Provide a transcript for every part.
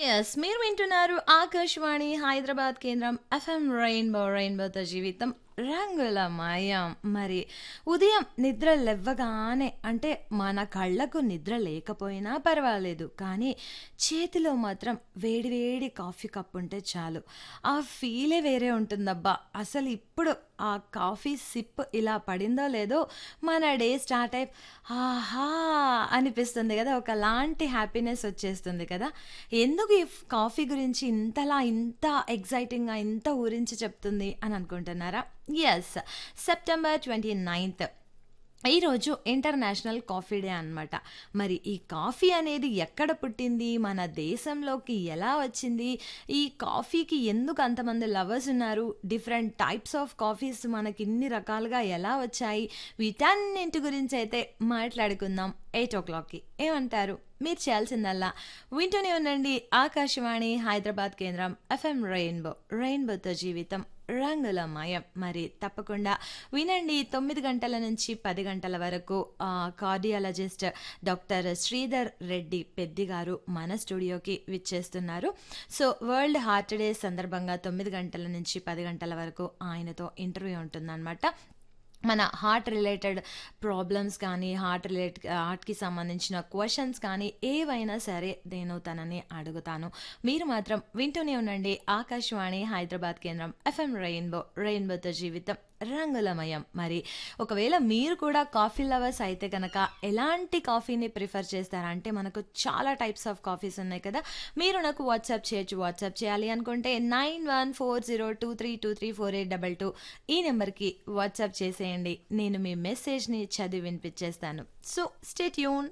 yes మీరు వింటున్నారు ఆకాశవాణి హైదరాబాద్ కేంద్రం ఎఫ్ఎం రెయిన్బో రెయిన్బోతో జీవితం రంగుల మాయం మరి ఉదయం నిద్ర లేవగానే అంటే మన కళ్ళకు నిద్ర లేకపోయినా పర్వాలేదు కానీ చేతిలో మాత్రం వేడివేడి కాఫీ కప్ ఉంటే చాలు ఆ ఫీలే వేరే ఉంటుందబ్బా అసలు ఇప్పుడు ఆ కాఫీ సిప్ ఇలా పడిందో లేదో మన డే స్టార్ట్ అయి ఆహా అనిపిస్తుంది కదా ఒకలాంటి హ్యాపీనెస్ వచ్చేస్తుంది కదా ఎందుకు ఈ కాఫీ గురించి ఇంతలా ఇంత ఎగ్జైటింగ్గా ఇంత ఊరించి చెప్తుంది అని అనుకుంటున్నారా ఎస్ సెప్టెంబర్ ట్వంటీ నైన్త్ ఈరోజు ఇంటర్నేషనల్ కాఫీ డే అనమాట మరి ఈ కాఫీ అనేది ఎక్కడ పుట్టింది మన దేశంలోకి ఎలా వచ్చింది ఈ కాఫీకి ఎందుకు అంతమంది లవర్స్ ఉన్నారు డిఫరెంట్ టైప్స్ ఆఫ్ కాఫీస్ మనకి ఇన్ని రకాలుగా ఎలా వచ్చాయి వీటన్నింటి గురించి అయితే మాట్లాడుకుందాం ఎయిట్ ఓ క్లాక్కి ఏమంటారు మీరు చేయాల్సిందల్లా వింటూనే ఉండండి ఆకాశవాణి హైదరాబాద్ కేంద్రం ఎఫ్ఎం రెయిన్బో రెయిన్బోతో జీవితం రంగుల మయం మరి తప్పకుండా వినండి తొమ్మిది గంటల నుంచి పది గంటల వరకు కార్డియాలజిస్ట్ డాక్టర్ శ్రీధర్ రెడ్డి పెద్ది గారు మన స్టూడియోకి విచ్చేస్తున్నారు సో వరల్డ్ హార్ట్ డే సందర్భంగా తొమ్మిది గంటల నుంచి పది గంటల వరకు ఆయనతో ఇంటర్వ్యూ ఉంటుందన్నమాట మన హార్ట్ రిలేటెడ్ ప్రాబ్లమ్స్ కానీ హార్ట్ రిలేట్ హార్ట్కి సంబంధించిన క్వశ్చన్స్ కానీ ఏవైనా సరే నేను తనని అడుగుతాను మీరు మాత్రం వింటూనే ఉండండి ఆకాశవాణి హైదరాబాద్ కేంద్రం ఎఫ్ఎం రెయిన్బో రెయిన్బోతో జీవితం రంగులమయం మరి ఒకవేళ మీరు కూడా కాఫీ లవర్స్ అయితే కనుక ఎలాంటి కాఫీని ప్రిఫర్ చేస్తారంటే మనకు చాలా టైప్స్ ఆఫ్ కాఫీస్ ఉన్నాయి కదా మీరు నాకు వాట్సాప్ చేయొచ్చు వాట్సాప్ చేయాలి అనుకుంటే nine one four zero two three two three four eight double two ఈ నెంబర్కి వాట్సాప్ చేసేయండి నేను మీ మెసేజ్ని చదివి వినిపించేస్తాను సో స్టేట్ యూన్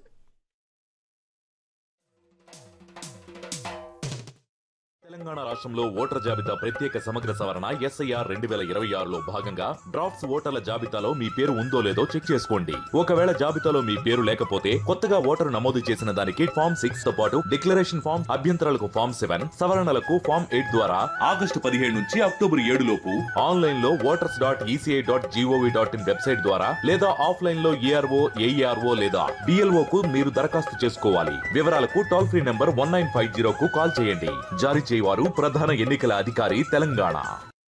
తెలంగాణ రాష్ట్రంలో ఓటర్ జాబితా ప్రత్యేక సమగ్ర సవరణ ఎస్ఐఆర్ రెండు వేల ఇరవై ఆరులో భాగంగా డ్రాఫ్ట్స్ ఓటర్ల జాబితాలో మీ పేరు ఉందో లేదో చెక్ చేసుకోండి ఒకవేళ జాబితాలో మీ పేరు లేకపోతే కొత్తగా ఓటరు నమోదు చేసిన దానికి ఫామ్ సిక్స్ తో పాటు డిక్లరేషన్ ఫామ్ అభ్యంతరాలకు ఫామ్ సెవెన్ సవరణలకు ఫామ్ ఎయిట్ ద్వారా ఆగస్టు పదిహేడు నుంచి అక్టోబర్ ఏడు లోపు ఆన్లైన్ లో voters dot ECI dot G O V dot in website ద్వారా లేదా ఆఫ్లైన్ లో ఏఆర్ఓ ఏఈఆర్ఓ లేదా డిఎల్ఓ కు మీరు దరఖాస్తు చేసుకోవాలి వివరాలకు toll free number one nine five zero కు కాల్ చేయండి జారీ చేయవారు ప్రధాన ఎన్నికల అధికారి తెలంగాణ